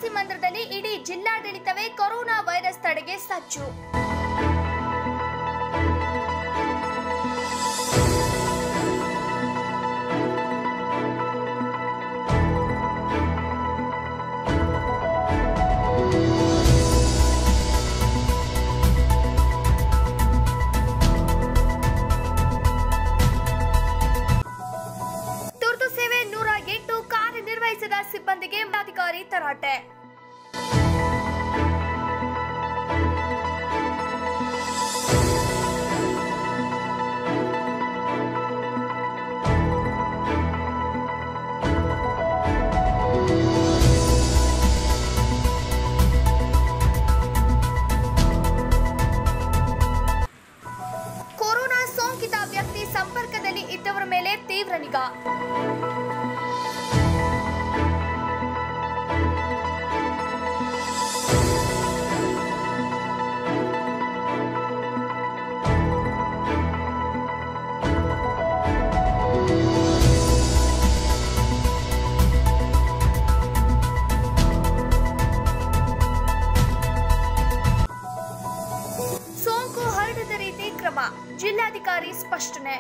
ಪ್ರವಾಸಿ ಮಂದಿರದಲ್ಲಿ ಇಡೀ ಜಿಲ್ಲಾಡಳಿತವೇ ಕೊರೋನಾ ವೈರಸ್ ತಡೆಗೆ ಸಜ್ಜು ತುರ್ತು ಸೇವೆ ನೂರ ಎಂಟು ಕಾರ್ಯನಿರ್ವಹಿಸಿದ ಸಿಬ್ಬಂದಿಗೆ ಅಧಿಕಾರಿ ತರಾಟೆ ಕೊರೋನಾ ಸೋಂಕಿತ ವ್ಯಕ್ತಿ ಸಂಪರ್ಕದಲ್ಲಿ ಇದ್ದವರ ಮೇಲೆ ತೀವ್ರ ನಿಗಾ ಸೋಂಕು ಹರಡದ ರೀತಿ ಕ್ರಮ ಜಿಲ್ಲಾಧಿಕಾರಿ ಸ್ಪಷ್ಟನೆ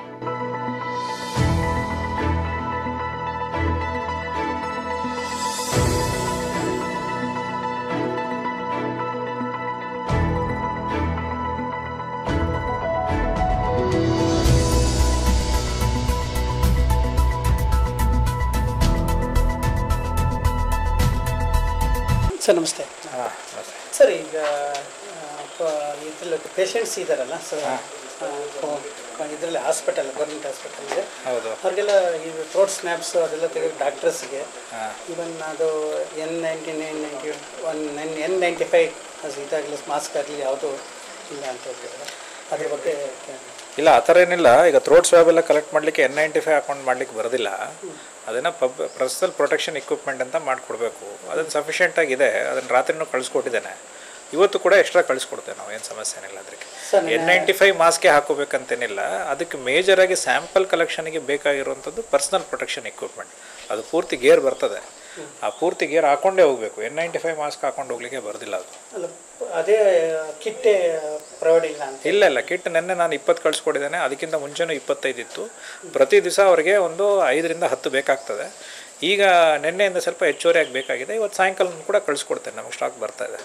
ಸರ್ ನಮಸ್ತೆ ಸರ್ ಈಗ ಇದರಲ್ಲಿ ಪೇಷಂಟ್ಸ್ ಇದ್ದಾರಲ್ಲ ಸರ್ ಇದರಲ್ಲಿ ಹಾಸ್ಪಿಟಲ್ ಗೌರ್ಮೆಂಟ್ ಹಾಸ್ಪಿಟಲ್ ಇದೆ ಹೌದು ಅವ್ರಿಗೆಲ್ಲ ಇದು ಥ್ರೋಟ್ ಸ್ನ್ಯಾಪ್ಸ್ ಅದೆಲ್ಲ ತೆಗೆದು ಡಾಕ್ಟರ್ಸ್ಗೆ ಹಾಂ ಇವನ್ ಅದು N ninety nine ninety one nine N ninety five ಇದಾಗಲಿ ಮಾಸ್ಕ್ ಆಗಲಿ ಯಾವುದೂ ಇಲ್ಲ ಅಂತ ಹೇಳ್ತಿದ್ದಾರೆ ಅದ್ರ ಬಗ್ಗೆ ಇಲ್ಲ ಆ ಥರ ಏನಿಲ್ಲ ಈಗ ಥ್ರೋಟ್ ಸ್ವಾಬ್ ಎಲ್ಲ ಕಲೆಕ್ಟ್ ಮಾಡಲಿಕ್ಕೆ ಎನ್ ನೈಂಟಿ ಫೈವ್ ಅಕೌಂಟ್ ಮಾಡ್ಲಿಕ್ಕೆ ಬರೋದಿಲ್ಲ ಅದನ್ನು ಪಬ್ ಪರ್ಸನಲ್ ಪ್ರೊಟೆಕ್ಷನ್ ಇಕ್ವಿಪ್ಮೆಂಟ್ ಅಂತ ಮಾಡಿಕೊಡ್ಬೇಕು ಅದನ್ನು ಸಫಿಷಿಯೆಂಟ್ ಆಗಿದೆ ಅದನ್ನು ರಾತ್ರಿನೂ ಕಳಿಸ್ಕೊಟ್ಟಿದ್ದೇನೆ ಇವತ್ತು ಕೂಡ ಎಕ್ಸ್ಟ್ರಾ ಕಳಿಸ್ಕೊಡ್ತೇವೆ ನಾವು ಏನು ಸಮಸ್ಯೆ ಏನಿಲ್ಲ ಅದಕ್ಕೆ ಸರ್, ಎನ್ ನೈಂಟಿ ಫೈವ್ ಮಾಸ್ಕೆ ಹಾಕೋಬೇಕಂತೇನಿಲ್ಲ ಅದಕ್ಕೆ ಮೇಜರಾಗಿ ಸ್ಯಾಂಪಲ್ ಕಲೆಕ್ಷನ್ಗೆ ಬೇಕಾಗಿರುವಂಥದ್ದು ಪರ್ಸನಲ್ ಪ್ರೊಟೆಕ್ಷನ್ ಇಕ್ವಿಪ್ಮೆಂಟ್ ಅದು ಪೂರ್ತಿ ಗೇರ್ ಬರ್ತದೆ ಆ ಪೂರ್ತಿ ಗೇರ್ ಹಾಕೊಂಡೇ ಹೋಗಬೇಕು ಎನ್ ನೈಂಟಿ ಫೈವ್ ಮಾಸ್ಕ್ ಹಾಕೊಂಡು ಹೋಗ್ಲಿಕ್ಕೆ ಬರೋದಿಲ್ಲ ಅದು ಅಲ್ಲ ಅದೇ ಕಿಟ್ಟೆ ಪ್ರೊವೈಡ್ ಇಲ್ಲ ಅಂತ ಇಲ್ಲ ಇಲ್ಲ ಕಿಟ್ ನೆನ್ನೆ ನಾನು ಇಪ್ಪತ್ತು ಕಳಿಸ್ಕೊಟ್ಟಿದ್ದೇನೆ ಅದಕ್ಕಿಂತ ಮುಂಚೆನೂ ಇಪ್ಪತ್ತೈದು ಇತ್ತು ಪ್ರತಿ ದಿವಸ ಅವರಿಗೆ ಒಂದು ಐದರಿಂದ ಹತ್ತು ಬೇಕಾಗ್ತದೆ ಈಗ ನಿನ್ನೆಯಿಂದ ಸ್ವಲ್ಪ ಹೆಚ್ಚುವರಿಯಾಗಿ ಬೇಕಾಗಿದೆ ಇವತ್ತು ಸಾಯಂಕಾಲ ಕೂಡ ಕಳಿಸ್ಕೊಡ್ತೇನೆ ನಮಗೆ ಸ್ಟಾಕ್ ಬರ್ತಾ ಇದೆ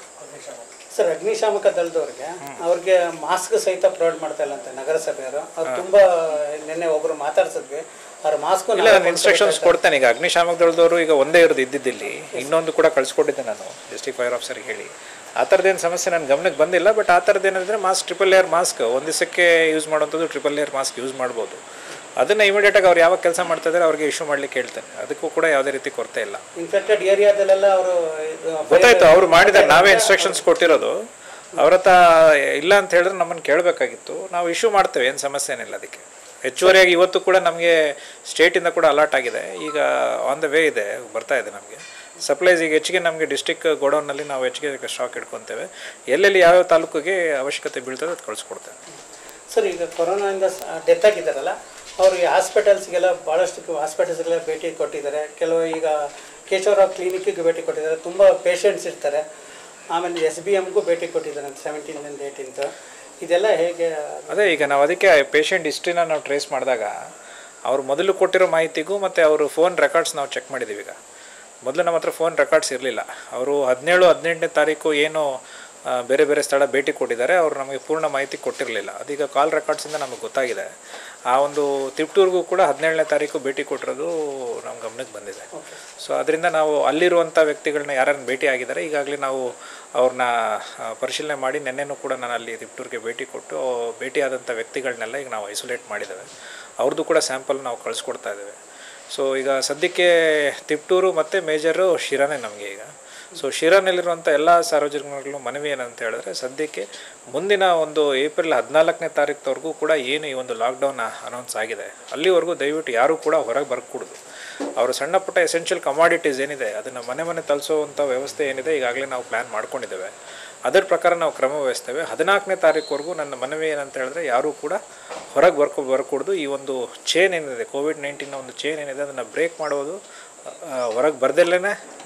ಸರ್ ಅಗ್ನಿಶಾಮಕ ದಳದವ್ರಿಗೆ ಅವ್ರಿಗೆ ಮಾಸ್ಕ್ ಸಹಿತ ಪ್ರೊವೈಡ್ ಮಾಡ್ತಾ ಇಲ್ಲ ಅಂತ ನಗರಸಭೆಯವರು ಅವ್ರು ತುಂಬಾ ನಿನ್ನೆ ಒಬ್ರು ಮಾತಾಡ್ಸಿದ್ವಿ ಅವ್ರ ಮಾಸ್ಕ್ ಇಲ್ಲ ನಾನು ಇನ್ಸ್ಟ್ರಕ್ಷನ್ಸ್ ಕೊಡ್ತೇನೆ ಈಗ ಅಗ್ನಿಶಾಮಕ ದಳದವರು ಈಗ ಒಂದೇ ಇರೋದು ಇದ್ದಿದ್ದಿಲ್ಲಿ ಇನ್ನೊಂದು ಕೂಡ ಕಳಿಸ್ಕೊಟ್ಟಿದ್ದೆ ನಾನು ಡಿಸ್ಟ್ರಿಕ್ಟ್ ಫೈರ್ ಆಫೀಸರ್ಗೆ ಹೇಳಿ ಆ ಥರದ್ದೇನು ಸಮಸ್ಯೆ ನನ್ನ ಗಮನಕ್ಕೆ ಬಂದಿಲ್ಲ ಬಟ್ ಆ ಥರದ್ದು ಏನಂದರೆ ಮಾಸ್ಕ್ ಟ್ರಿಪಲ್ ಲೇಯರ್ ಮಾಸ್ಕ್ ಒಂದು ದಿವಸಕ್ಕೆ ಯೂಸ್ ಮಾಡುವಂಥದ್ದು ಟ್ರಿಪಲ್ ಲೇಯರ್ ಮಾಸ್ಕ್ ಯೂಸ್ ಮಾಡ್ಬೋದು ಅದನ್ನು ಇಮಿಡಿಯೇಟಾಗಿ ಅವ್ರು ಯಾವಾಗ ಕೆಲಸ ಮಾಡ್ತಾ ಇದ್ದಾರೆ ಅವ್ರಿಗೆ ಇಶ್ಯೂ ಮಾಡ್ಲಿಕ್ಕೆ ಹೇಳ್ತೇನೆ ಅದಕ್ಕೂ ಕೂಡ ಯಾವುದೇ ರೀತಿ ಕೊರತೆ ಇಲ್ಲ ಇನ್ಫೆಕ್ಟೆಡ್ ಏರಿಯಾದಲ್ಲೆಲ್ಲ ಅವರು ಗೊತ್ತಾಯ್ತು ಅವ್ರು ಮಾಡಿದ್ದಾರೆ ನಾವೇ ಇನ್ಸ್ಟ್ರಕ್ಷನ್ಸ್ ಕೊಟ್ಟಿರೋದು ಅವ್ರ ಹತ್ರ ಇಲ್ಲ ಅಂತ ಹೇಳಿದ್ರೆ ನಮ್ಮನ್ನು ಕೇಳಬೇಕಾಗಿತ್ತು ನಾವು ಇಶ್ಯೂ ಮಾಡ್ತೇವೆ ಏನು ಸಮಸ್ಯೆ ಏನಿಲ್ಲ ಅದಕ್ಕೆ ಹೆಚ್ಚುವರಿಯಾಗಿ ಇವತ್ತು ಕೂಡ ನಮಗೆ ಸ್ಟೇಟಿಂದ ಕೂಡ ಅಲರ್ಟ್ ಆಗಿದೆ ಈಗ ಆನ್ ದ ವೇ ಇದೆ ಬರ್ತಾ ಇದೆ ನಮಗೆ ಸಪ್ಲೈಸ್ ಈಗ ಹೆಚ್ಚಿಗೆ ನಮಗೆ ಡಿಸ್ಟಿಕ್ ಗೋಡೌನ್ನಲ್ಲಿ ನಾವು ಹೆಚ್ಚಿಗೆ ಸ್ಟಾಕ್ ಇಟ್ಕೊತೇವೆ ಎಲ್ಲೆಲ್ಲಿ ಯಾವ್ಯಾವ ತಾಲೂಕಿಗೆ ಅವಶ್ಯಕತೆ ಬೀಳ್ತದೆ ಅದು ಕಳಿಸ್ಕೊಡ್ತೇವೆ ಸರ್ ಈಗ ಕೊರೋನಾದಿಂದ ಡೆತ್ ಆಗಿದ್ದಾರಲ್ಲ ಅವ್ರಿಗೆ ಹಾಸ್ಪಿಟಲ್ಸ್ಗೆಲ್ಲ ಭಾಳಷ್ಟು ಹಾಸ್ಪಿಟಲ್ಸ್ಗೆಲ್ಲ ಭೇಟಿ ಕೊಟ್ಟಿದ್ದಾರೆ ಕೆಲವು ಈಗ ಕೇಶವರಾವ್ ಕ್ಲಿನಿಕ್ಕಿಗೆ ಭೇಟಿ ಕೊಟ್ಟಿದ್ದಾರೆ ತುಂಬ ಪೇಷಂಟ್ಸ್ ಇರ್ತಾರೆ ಆಮೇಲೆ ಎಸ್ ಬಿ ಎಮ್ಗೂ ಭೇಟಿ ಕೊಟ್ಟಿದ್ದಾರೆ ಸೆವೆಂಟೀನ್ದಿಂದ ಏಯ್ಟೀನ್ತ್ ಇದೆಲ್ಲ ಹೇಗೆ ಅದೇ ಈಗ ನಾವು ಅದಕ್ಕೆ ಪೇಷಂಟ್ ಹಿಸ್ಟ್ರಿನ ನಾವು ಟ್ರೇಸ್ ಮಾಡಿದಾಗ ಅವ್ರು ಮೊದಲು ಕೊಟ್ಟಿರೋ ಮಾಹಿತಿಗೂ ಮತ್ತು ಅವರು ಫೋನ್ ರೆಕಾರ್ಡ್ಸ್ ನಾವು ಚೆಕ್ ಮಾಡಿದ್ದೀವಿ ಈಗ ಮೊದಲು ನಮ್ಮ ಹತ್ರ ಫೋನ್ ರೆಕಾರ್ಡ್ಸ್ ಇರಲಿಲ್ಲ ಅವರು ಹದಿನೇಳು ಹದಿನೆಂಟನೇ ತಾರೀಕು ಏನು ಆ, ಬೇರೆ ಬೇರೆ ಸ್ಥಳ ಭೇಟಿ ಕೊಟ್ಟಿದ್ದಾರೆ ಅವರು ನಮಗೆ ಪೂರ್ಣ ಮಾಹಿತಿ ಕೊಟ್ಟಿರಲಿಲ್ಲ ಅದೀಗ ಕಾಲ್ ರೆಕಾರ್ಡ್ಸಿಂದ ನಮಗೆ ಗೊತ್ತಾಗಿದೆ ಆ ಒಂದು ತಿಪ್ಟೂರ್ಗೂ ಕೂಡ ಹದಿನೇಳನೇ ತಾರೀಕು ಭೇಟಿ ಕೊಟ್ಟಿರೋದು ನಮ್ಮ ಗಮನಕ್ಕೆ ಬಂದಿದೆ ಸೊ ಅದರಿಂದ ನಾವು ಅಲ್ಲಿರುವಂಥ ವ್ಯಕ್ತಿಗಳನ್ನ ಯಾರನ್ನು ಭೇಟಿ ಆಗಿದ್ದಾರೆ ಈಗಾಗಲೇ ನಾವು ಅವ್ರನ್ನ ಆ, ಪರಿಶೀಲನೆ ಮಾಡಿ ನಿನ್ನೆನೂ ಕೂಡ ನಾನು ಅಲ್ಲಿ ತಿಪ್ಟೂರಿಗೆ ಭೇಟಿ ಕೊಟ್ಟು ಭೇಟಿಯಾದಂಥ ವ್ಯಕ್ತಿಗಳನ್ನೆಲ್ಲ ಈಗ ನಾವು ಐಸೋಲೇಟ್ ಮಾಡಿದ್ದೇವೆ ಅವ್ರದ್ದು ಕೂಡ ಸ್ಯಾಂಪಲ್ ನಾವು ಕಳಿಸ್ಕೊಡ್ತಾ ಇದ್ದೇವೆ ಸೊ ಈಗ ಸದ್ಯಕ್ಕೆ ತಿಪ್ಟೂರು ಮತ್ತು ಮೇಜರು ಶಿರಾನೇ ನಮಗೆ ಈಗ ಸೊ ಶಿರಾನಲ್ಲಿರುವಂಥ ಎಲ್ಲ ಸಾರ್ವಜನಿಕರಿಗೂ ಮನವಿ ಏನಂತ ಹೇಳಿದ್ರೆ ಸದ್ಯಕ್ಕೆ ಮುಂದಿನ ಒಂದು ಏಪ್ರಿಲ್ ಹದಿನಾಲ್ಕನೇ ತಾರೀಕುವರೆಗೂ ಕೂಡ ಏನು ಈ ಒಂದು ಲಾಕ್ಡೌನ್ ಅನೌನ್ಸ್ ಆಗಿದೆ ಅಲ್ಲಿವರೆಗೂ ದಯವಿಟ್ಟು ಯಾರೂ ಕೂಡ ಹೊರಗೆ ಬರ್ಕೂಡ್ದು ಅವರು ಸಣ್ಣ ಪುಟ್ಟ ಎಸೆನ್ಷಿಯಲ್ ಕಮಾಡಿಟೀಸ್ ಏನಿದೆ ಅದನ್ನು ಮನೆ ಮನೆ ತಲುಪಿಸುವಂಥ ವ್ಯವಸ್ಥೆ ಏನಿದೆ ಈಗಾಗಲೇ ನಾವು ಪ್ಲ್ಯಾನ್ ಮಾಡ್ಕೊಂಡಿದ್ದೇವೆ ಅದರ ಪ್ರಕಾರ ನಾವು ಕ್ರಮ ವಹಿಸ್ತೇವೆ ಹದಿನಾಲ್ಕನೇ ತಾರೀಕುವರೆಗೂ ನನ್ನ ಮನವಿ ಏನಂತ ಹೇಳಿದ್ರೆ ಯಾರೂ ಕೂಡ ಹೊರಗೆ ಬರ್ಕೊ ಬರ್ಕೂಡ್ದು ಈ ಒಂದು ಚೇನ್ ಏನಿದೆ ಕೋವಿಡ್ ನೈನ್ಟೀನ್ ಒಂದು ಚೇನ್ ಏನಿದೆ ಅದನ್ನು ಬ್ರೇಕ್ ಮಾಡೋದು ಹೊರಗೆ ಬರ್ದಲ್ಲೇ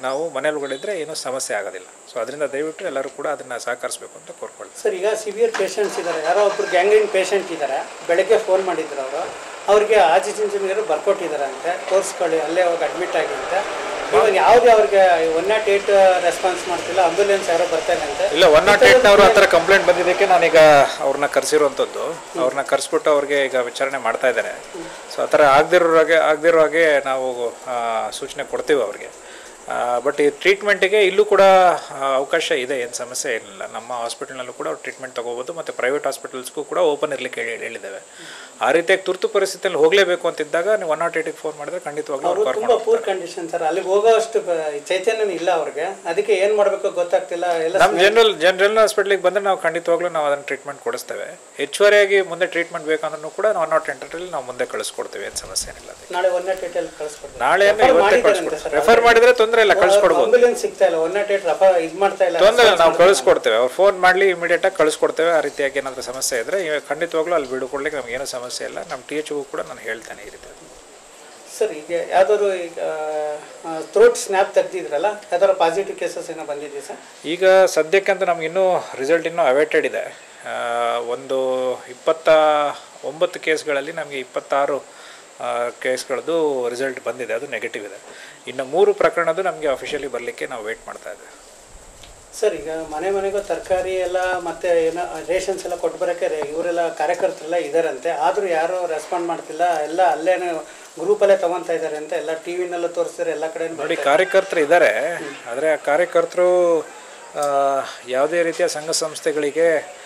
ನಾವು ಮನೆಯೊಳಗಡೆ ಏನೂ ಸಮಸ್ಯೆ ಆಗೋದಿಲ್ಲ ಸೊ ಅದರಿಂದ ದಯವಿಟ್ಟು ಎಲ್ಲರೂ ಕೂಡ ಅದನ್ನು ಸಹಕರಿಸಬೇಕು ಅಂತ ಕೋರ್ಕೊಳ್ತೀನಿ ಸರ್ ಈಗ ಸಿವಿಯರ್ ಪೇಷಂಟ್ಸ್ ಇದ್ದಾರೆ ಯಾರೋ ಒಬ್ರು ಗ್ಯಾಂಗ್ರೀನ್ ಪೇಷಂಟ್ ಇದ್ದಾರೆ ಬೆಳಗ್ಗೆ ಫೋನ್ ಮಾಡಿದ್ರು ಅವರು ಅವ್ರಿಗೆ ಆಜಿಜಿಂಜಿನಿಯರು ಬರ್ಕೊಟ್ಟಿದ್ದಾರೆ ಅಂತೆ ತೋರಿಸ್ಕೊಳ್ಳಿ ಅಲ್ಲೇ ಹೋಗಿ ಅಡ್ಮಿಟ್ ಆಗಿ ಅಂತ ಇವಾಗ ಯಾವುದೇ ಅವ್ರಿಗೆ ಒನ್ ನಾಟ್ ಏಯ್ಟ್ ರೆಸ್ಪಾನ್ಸ್ ಮಾಡ್ತಿಲ್ಲ ಆಂಬುಲೆನ್ಸ್ ಯಾರೋ ಬರ್ತಾರೆ ಅಂತೆ ಇಲ್ಲ ಒನ್ ನಾಟ್ ಏಟ್ನವರು ಆ ಥರ ಕಂಪ್ಲೇಂಟ್ ಬಂದಿದ್ದಕ್ಕೆ ನಾನೀಗ ಅವ್ರನ್ನ ಕರೆಸಿರುವಂಥದ್ದು ಅವ್ರನ್ನ ಕರೆಸ್ಬಿಟ್ಟು ಅವ್ರಿಗೆ ಈಗ ವಿಚಾರಣೆ ಮಾಡ್ತಾ ಇದ್ದಾರೆ ಸೊ ಆ ಥರ ಆಗದಿರೋ ಹಾಗೆ ಆಗದಿರೋ ಹಾಗೆ ನಾವು ಆ, ಸೂಚನೆ ಕೊಡ್ತೀವಿ ಅವ್ರಿಗೆ ಬಟ್ ಈ ಟ್ರೀಟ್ಮೆಂಟಿಗೆ ಇಲ್ಲೂ ಕೂಡ ಆ, ಅವಕಾಶ ಇದೆ ಏನು ಸಮಸ್ಯೆ ಏನಿಲ್ಲ ನಮ್ಮ ಹಾಸ್ಪಿಟಲ್ನಲ್ಲೂ ಕೂಡ ಅವ್ರು ಟ್ರೀಟ್ಮೆಂಟ್ ತೊಗೋಬೋದು ಮತ್ತು ಪ್ರೈವೇಟ್ ಹಾಸ್ಪಿಟಲ್ಸ್ಗೂ ಕೂಡ ಓಪನ್ ಇರಲಿಕ್ಕೆ ಹೇಳಿ ಹೇಳಿದ್ದೇವೆ ಆ ರೀತಿಯಾಗಿ ತುರ್ತು ಪರಿಸ್ಥಿತಿಯಲ್ಲಿ ಹೋಗಲೇಬೇಕು ಅಂತಿದ್ದಾಗ ನೀವು ಒನ್ ನಾಟ್ ಏಟಿಗೆ ಫೋನ್ ಮಾಡಿದ್ರೆ ಖಂಡಿತವಾಗ್ಲೂ ಅವ್ರು ಅವರು ಕರ್ಕೊಂಡು ತುಂಬಾ ಪೂರ್ ಕಂಡೀಷನ್ ಸರ್ ಅಲ್ಲಿಗೆ ಹೋಗೋಷ್ಟು ಬ- ಚೈತನ್ಯನೂ ಇಲ್ಲ ಅವ್ರಿಗೆ ಅದಕ್ಕೆ ಏನ್ ಮಾಡ್ಬೇಕು ಗೊತ್ತಾಗ್ತಿಲ್ಲ ಎಲ್ಲ ನಮ್ಮ ಜನರಲ್ ಜನರಲ್ ಹಾಸ್ಪಿಟ್ಲಿಗೆ ಬಂದರೆ ನಾವು ಖಂಡಿತವಾಗ್ಲೂ ನಾವು ಅದನ್ನು ಟ್ರೀಟ್ಮೆಂಟ್ ಕೊಡಿಸ್ತೇವೆ ಹೆಚ್ಚುವರಿಯಾಗಿ ಮುಂದೆ ಟ್ರೀಟ್ಮೆಂಟ್ ಬೇಕಂದ್ರೂ ಕೂಡ ಒನ್ ನಾಟ್ ಎಂಟರಲ್ಲಿ ನಾವು ಮುಂದೆ ಕಳಿಸ್ಕೊಡ್ತೇವೆ ಏನು ಸಮಸ್ಯೆ ಏನಿಲ್ಲ ಅದಕ್ಕೆ. ನಾಳೆ ಒನ್ ನಾಟ್ ಏಟ್ ಅಲ್ಲಿ ಕಳಿಸ್ಕೊಡ್ತಾರೆ ನಾಳೆ ಇವತ್ತೇ ಕಳಿಸ್ಕೊಡ್ತೇವೆ ರೆಫರ್ ಮಾಡಿದ್ರೆ ತೊಂದರೆ ಇಲ್ಲ ಕಳಿಸ್ಕೊಡ್ಬೋದು ಆಂಬುಲೆನ್ಸ್ ಸಿಗ್ತಾ ಇಲ್ಲ ಒನ್ ನಾಟ್ ಏಟ್ ರಫ ಇದು ಮಾಡ್ತಾ ಇಲ್ಲ ತೊಂದರೆ ಇಲ್ಲ ನಾವು ಕಳಿಸ್ಕೊಡ್ತೇವೆ ಅವ್ರು ಫೋನ್ ಮಾಡಲಿ ಇಮಿಡಿಯೇಟಾಗಿ ಕಳಿಸ್ಕೊಡ್ತೇವೆ ಆ ರೀತಿಯಾಗಿ ಏನಾದರೂ ಸಮಸ್ಯೆ ಇದ್ದರೆ ಇವಾಗ ಖಂಡಿತವಾಗ್ಲೂ ಅಲ್ಲಿ ಬಿಡ್ಕೊಡ್ಲಿಕ್ಕೆ ನಮ್ಗೆ ಏನೂ ಸಮಸ್ಯೆ ಇಲ್ಲ ನಮ್ಮ ಟಿ ಎಚ್ಗೂ ಕೂಡ ನಾನು ಹೇಳ್ತೇನೆ ಈ ರೀತಿ ಸರ್ ಈಗ ಯಾವ್ದಾದ್ರು ಈಗ ಥ್ರೋಟ್ ಸ್ನ್ಯಾಪ್ ತೆಗ್ದಿದ್ರಲ್ಲ ಯಾವ್ದಾದ್ರು ಪಾಸಿಟಿವ್ ಕೇಸಸ್ ಏನೋ ಬಂದಿದೆ ಸರ್ ಈಗ ಸದ್ಯಕ್ಕಂತೂ ನಮ್ಗೆ ಇನ್ನೂ ರಿಸಲ್ಟ್ ಇನ್ನೂ ಅವೇಟೆಡ್ ಇದೆ ಆ, ಒಂದು ಇಪ್ಪತ್ತ ಒಂಬತ್ತು ಕೇಸ್ಗಳಲ್ಲಿ ನಮಗೆ ಇಪ್ಪತ್ತಾರು ಕೇಸ್ಗಳದ್ದು ರಿಸಲ್ಟ್ ಬಂದಿದೆ ಅದು ನೆಗೆಟಿವ್ ಇದೆ ಇನ್ನು ಮೂರು ಪ್ರಕರಣದ್ದು ನಮಗೆ ಅಫಿಷಿಯಲಿ ಬರಲಿಕ್ಕೆ ನಾವು ವೆಯ್ಟ್ ಮಾಡ್ತಾ ಇದ್ದೇವೆ ಸರ್ ಈಗ ಮನೆ ಮನೆಗೂ ತರಕಾರಿ ಎಲ್ಲ ಮತ್ತೆ ಏನೋ ರೇಷನ್ಸ್ ಎಲ್ಲ ಕೊಟ್ಟು ಬರೋಕ್ಕೆ ರೇ- ಇವರೆಲ್ಲ ಕಾರ್ಯಕರ್ತರೆಲ್ಲ ಇದಾರಂತೆ ಆದರೂ ಯಾರೂ ರೆಸ್ಪಾಂಡ್ ಮಾಡ್ತಿಲ್ಲ ಎಲ್ಲ ಅಲ್ಲೇನೆ ಗ್ರೂಪಲ್ಲೇ ತಗೊತಾ ಇದ್ದಾರೆ ಅಂತ ಎಲ್ಲ ಟಿ ವಿನಲ್ಲೂ ತೋರಿಸ್ತಾರೆ ಎಲ್ಲ ಕಡೆ ನೋಡಿ ಕಾರ್ಯಕರ್ತರು ಇದ್ದಾರೆ ಆದರೆ ಆ ಕಾರ್ಯಕರ್ತರು ಆ, ಯಾವುದೇ ರೀತಿಯ ಸಂಘ ಸಂಸ್ಥೆಗಳಿಗೆ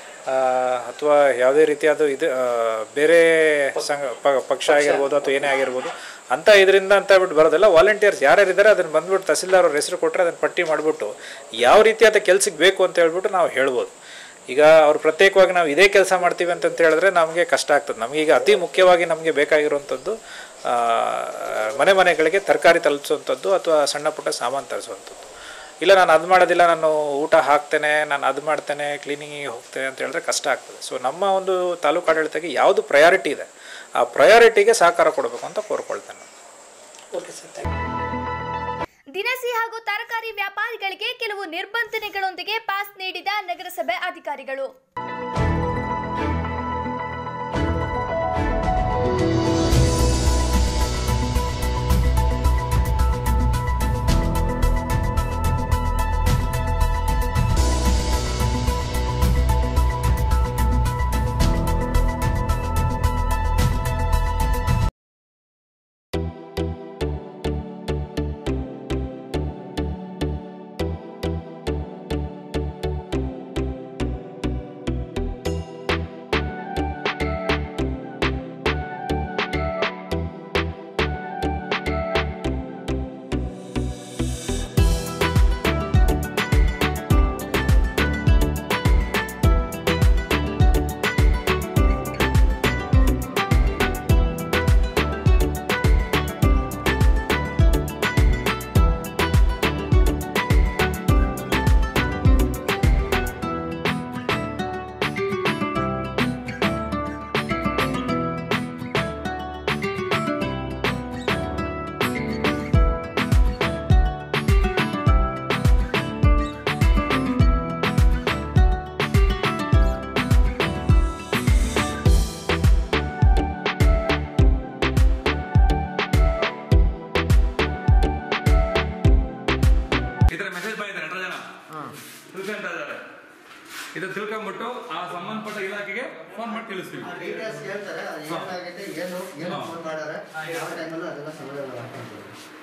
ಅಥವಾ ಯಾವುದೇ ರೀತಿಯಾದ ಇದು ಆ, ಬೇರೆ ಸಂಘ ಪ- ಪಕ್ಷ ಆಗಿರ್ಬೋದು ಅಥವಾ ಏನೇ ಆಗಿರ್ಬೋದು ಅಂತ ಇದರಿಂದ ಅಂತ ಬಿಟ್ಟು ಬರೋದಿಲ್ಲ ವಾಲಂಟಿಯರ್ಸ್ ಯಾರ್ಯಾರು ಇದ್ದಾರೆ ಅದನ್ನು ಬಂದ್ಬಿಟ್ಟು ತಹಸೀಲ್ದಾರ್ ಅವ್ರ ಹೆಸರು ಕೊಟ್ಟರೆ ಅದನ್ನು ಪಟ್ಟಿ ಮಾಡಿಬಿಟ್ಟು ಯಾವ ರೀತಿಯಾದ ಕೆಲ್ಸಕ್ಕೆ ಬೇಕು ಅಂತ ಹೇಳ್ಬಿಟ್ಟು ನಾವು ಹೇಳ್ಬೋದು ಈಗ ಅವ್ರು ಪ್ರತ್ಯೇಕವಾಗಿ ನಾವು ಇದೇ ಕೆಲಸ ಮಾಡ್ತೀವಿ ಅಂತಂತ ಹೇಳಿದ್ರೆ ನಮಗೆ ಕಷ್ಟ ಆಗ್ತದೆ ನಮಗೆ ಈಗ ಅತಿ ಮುಖ್ಯವಾಗಿ ನಮಗೆ ಬೇಕಾಗಿರುವಂಥದ್ದು ಆ, ಮನೆ ಮನೆಗಳಿಗೆ ತರಕಾರಿ ತಲುಪಿಸುವಂಥದ್ದು ಅಥವಾ ಸಣ್ಣ ಪುಟ್ಟ ಸಾಮಾನು ತರಿಸುವಂಥದ್ದು ಇಲ್ಲ ನಾನು ಅದು ಮಾಡೋದಿಲ್ಲ ನಾನು ಊಟ ಹಾಕ್ತೇನೆ ನಾನು ಅದು ಮಾಡ್ತೇನೆ ಕ್ಲೀನಿಂಗಿಗೆ ಹೋಗ್ತೇನೆ ಅಂತ ಹೇಳಿದ್ರೆ ಕಷ್ಟ ಆಗ್ತದೆ ಸೊ ನಮ್ಮ ಒಂದು ತಾಲೂಕು ಆಡಳಿತಕ್ಕೆ ಯಾವುದು ಪ್ರಯಾರಿಟಿ ಇದೆ ಆ ಪ್ರಯಾರಿಟಿಗೆ ಸಹಕಾರ ಕೊಡಬೇಕು ಅಂತ ಕೋರ್ಕೊಳ್ತೇನೆ ನಾನು ಓಕೆ ಸರ್ ಥ್ಯಾಂಕ್ ಯು ದಿನಸಿ ಹಾಗೂ ತರಕಾರಿ ವ್ಯಾಪಾರಿಗಳಿಗೆ ಕೆಲವು ನಿರ್ಬಂಧನೆಗಳೊಂದಿಗೆ ಪಾಸ್ ನೀಡಿದ ನಗರಸಭೆ ಅಧಿಕಾರಿಗಳು ಇದರ ಮೆಸೇಜ್ ಬಂದಿದೆ ನಟರಾಜನ ತಿಳ್ಕೊಂತ ಇದ್ದಾರೆ ಇದು ತಿಳ್ಕೊಂಬಿಟ್ಟು ಆ ಸಂಬಂಧಪಟ್ಟ ಇಲಾಖೆಗೆ ಫೋನ್ ಮಾಡಿ ತಿಳಿಸ್ತೀವಿ ಡೀಟೇಲ್ಸ್ ಹೇಳ್ತಾರೆ ಅದು ಏನಾಗಿದೆ ಏನು ಏನು ಫೋನ್ ಮಾಡ್ಯಾರೆ ಯಾವ ಟೈಮಲ್ಲೂ ಅದೆಲ್ಲ ಸಮಾಧಾನ ಮಾಡ್ಕೊಂತೀವಿ